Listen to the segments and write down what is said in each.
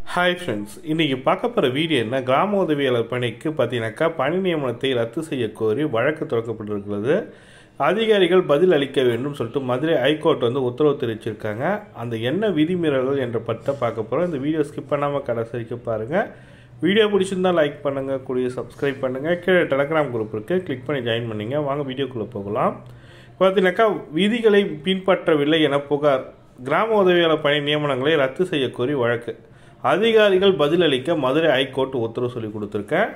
hi friends இன்றைக்கி பார்க்க போகிற வீடியோ என்ன கிராம உதவியாளர் பணிக்கு பார்த்தீங்கன்னாக்கா பணி நியமனத்தை ரத்து செய்ய கோரி வழக்கு தொடக்கப்பட்டிருக்கிறது அதிகாரிகள் பதில் அளிக்க வேண்டும் சொல்லிட்டு மதுரை ஹைகோர்ட் வந்து உத்தரவு தெரிவிச்சிருக்காங்க அந்த என்ன விதிமீறல்கள் என்ற பற்றி பார்க்க போகிறோம் இந்த வீடியோ ஸ்கிப் பண்ணாமல் கடைசி வரைக்கும் பாருங்கள் வீடியோ பிடிச்சிருந்தா லைக் பண்ணுங்கள் கூடிய சப்ஸ்கிரைப் பண்ணுங்கள் கீழே டெலகிராம் குரூப் இருக்குது கிளிக் பண்ணி ஜாயின் பண்ணிங்க வாங்க வீடியோக்குள்ளே போகலாம் பார்த்தீங்கன்னாக்கா விதிகளை பின்பற்றவில்லை என புகார் கிராம உதவியாளர் பணி நியமனங்களை ரத்து செய்ய கோரி வழக்கு அதிகாரிகள் பதிலளிக்க மதுரை ஹைகோர்ட் உத்தரவு சொல்லி கொடுத்துருக்கேன்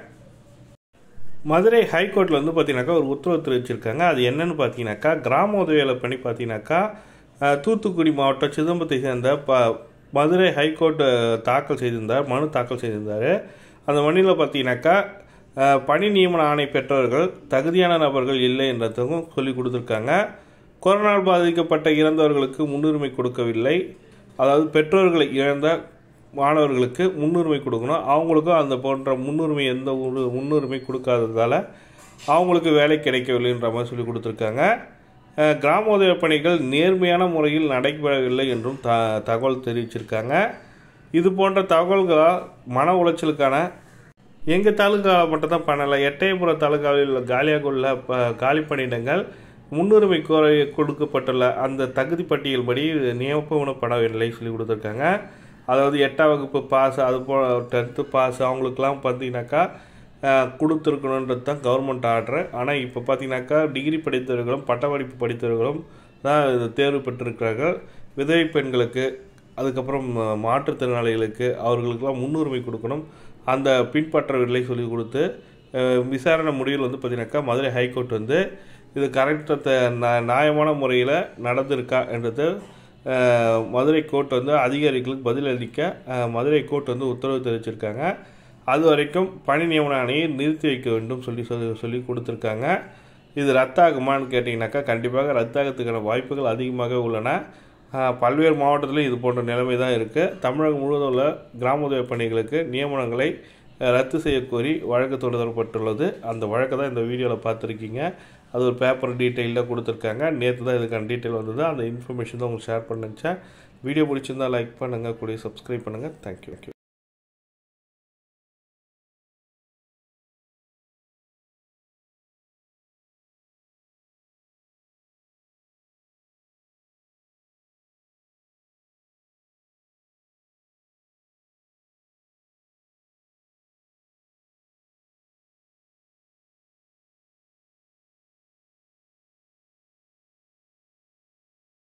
மதுரை ஹைகோர்ட்டில் வந்து பார்த்தீங்கன்னாக்கா ஒரு உத்தரவு தெரிவிச்சிருக்காங்க அது என்னன்னு பார்த்தீங்கன்னாக்கா கிராம உதவியாளர் பணி பார்த்தீங்கன்னாக்கா அஹ், தூத்துக்குடி மாவட்டம் சிதம்பரத்தை சேர்ந்த ப மதுரை ஹைகோர்ட் அஹ், தாக்கல் செய்திருந்தார் மனு தாக்கல் செய்திருந்தார் அந்த மனுவில் பார்த்தீங்கன்னாக்கா அஹ், பணி நியமன ஆணை பெற்றவர்கள் தகுதியான நபர்கள் இல்லை என்றதுக்கும் சொல்லி கொடுத்துருக்காங்க கொரோனால் பாதிக்கப்பட்ட இறந்தவர்களுக்கு முன்னுரிமை கொடுக்கவில்லை அதாவது பெற்றோர்களை இழந்த மாணவர்களுக்கு முன்னுரிமை கொடுக்கணும் அவங்களுக்கும் அந்த போன்ற முன்னுரிமை எந்த ஒரு முன்னுரிமை கொடுக்காததால் அவங்களுக்கு வேலை கிடைக்கவில்லைன்ற மாதிரி சொல்லி கொடுத்துருக்காங்க அஹ், கிராம உதவி பணிகள் நேர்மையான முறையில் நடைபெறவில்லை என்றும் த தகவல் தெரிவிச்சிருக்காங்க இது போன்ற தகவல்களால் மன உளைச்சலுக்கான எங்கள் தாலுக்காவில் மட்டும் தான் பண்ணலை எட்டயபுரம் தாலுக்காவில் காலியாக உள்ள ப காலி பணியிடங்கள் முன்னுரிமை கோர கொடுக்கப்பட்டுள்ள அந்த தகுதி பட்டியல் படி நியமனப்படவில்லை சொல்லி கொடுத்துருக்காங்க அதாவது எட்டாம் வகுப்பு பாஸ் அது போ டென்த்து பாஸ் அவங்களுக்குலாம் பார்த்தீங்கன்னாக்கா அஹ், கொடுத்துருக்கணுன்றது தான் கவர்மெண்ட் ஆர்டர் ஆனால் இப்போ பார்த்தீங்கன்னாக்கா டிகிரி படித்தவர்களும் பட்டப்படிப்பு படித்தவர்களும் தான் இது தேர்வு பெற்றிருக்கிறார்கள் விதவை பெண்களுக்கு அதுக்கப்புறம் அஹ், மாற்றுத்திறனாளிகளுக்கு அவர்களுக்கெல்லாம் முன்னுரிமை கொடுக்கணும் அந்த பின்பற்றவில்லை சொல்லி கொடுத்து அஹ், விசாரணை முடிவில் வந்து பார்த்தீங்கன்னாக்கா மதுரை ஹைகோர்ட் வந்து இது கரெக்டாக நியாயமான முறையில் நடந்திருக்கா என்றது அஹ், மதுரை கோர்ட் வந்து அதிகாரிகளுக்கு பதிலளிக்க அஹ், மதுரை கோர்ட் வந்து உத்தரவு தெரிவிச்சிருக்காங்க அது வரைக்கும் பணி நியமன ஆணையை நிறுத்தி வைக்க வேண்டும் சொல்லி சொல்லி சொல்லி கொடுத்துருக்காங்க இது ரத்தாகுமான்னு கேட்டிங்கனாக்கா கண்டிப்பாக ரத்தாகத்துக்கான வாய்ப்புகள் அதிகமாக உள்ளன ஆஹ் பல்வேறு மாவட்டத்திலும் இது போன்ற நிலைமை தான் இருக்குது தமிழகம் முழுவதும் உள்ள கிராம உதவி பணிகளுக்கு நியமனங்களை அஹ், ரத்து செய்ய கோரி வழக்கு தொடரப்பட்டுள்ளது அந்த வழக்கை தான் இந்த வீடியோவில் பார்த்துருக்கீங்க அது ஒரு பேப்பர் டீட்டெயிலில் கொடுத்துருக்காங்க நேற்று தான் இதுக்கான டீட்டெயில் வந்தது அந்த இன்ஃபர்மேஷன் தான் உங்களுக்கு ஷேர் பண்ணிச்சேன் வீடியோ பிடிச்சிருந்தா லைக் பண்ணுங்கள் கூடிய சப்ஸ்கிரைப் பண்ணுங்கள் தேங்க்யூ